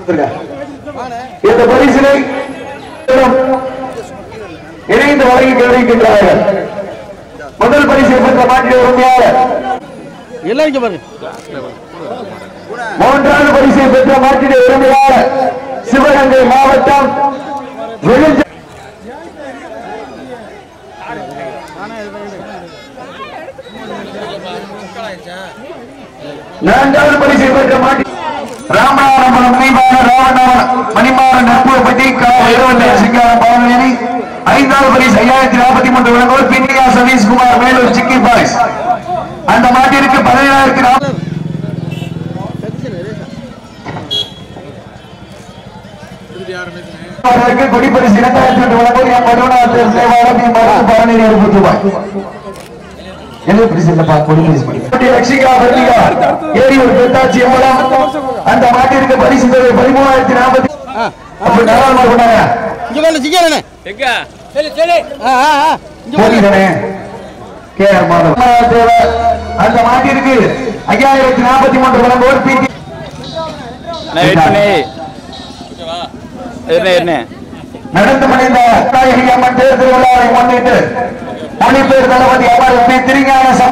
இந்த பரிசினை இணைந்து வழங்கி கௌரவிக்கின்றார்கள் முதல் பரிசை பெற்ற மாட்டிய உரிமையாளர் எல்லாம் இங்க பாருங்க மூன்றாவது பரிசை பெற்ற மாட்டிய உரிமையாளர் சிவகங்கை மாவட்டம் விழுஞ்ச நான்காவது பரிசை பெற்ற மாட்டி ராமநாதபுரம் மணிமான ராவண மணிமாற நட்புபதி இருபத்தி சிங்காரம் பாவனி ஐந்தாவது பரிசு ஐயாயிரத்தி நாற்பத்தி மூன்று விலங்கோல் பின்னியா சதீஷ்குமார் மேலூர் சிக்கி பாய்ஸ் அந்த மாட்டிற்கு பதினேழாயிரத்தி நாற்பது அவர்களுக்கு கொடிப்பரிசு இரண்டாயிரத்தி எட்டு வழங்கோல் என் பருவநாதர் சேவாளர் பி மருத்து பழனி இருபது ரூபாய் என்ன பரிசு இல்லப்பா கொடிப்பரிசு படி லட்சிகா பர்லிகா ஏரியூர் பெத்தாச்சி அம்பலம் அந்த மாட்டிற்கு பரிசு தொகை பதிமூணாயிரத்தி நாற்பத்தி அப்படி நாலாவது கொண்டாங்க இங்க பாருங்க சிங்காரண்ணே எங்க ஆ ஆ ஆ இங்க பாருங்க போட்டிதானே கே ஆர் மாதவ் தேவை. அந்த மாட்டிற்கு ஐயாயிரத்தி நாற்பத்தி மூன்று வழங்கோல் பி நான் வெயிட் பண்ணி என்ன என்ன நடந்து முடிந்த நாயகி அம்மன் தேர் திருவிழாவை முன்னிட்டு மொழிபெயர் தளபதி அமர் பி திருஞான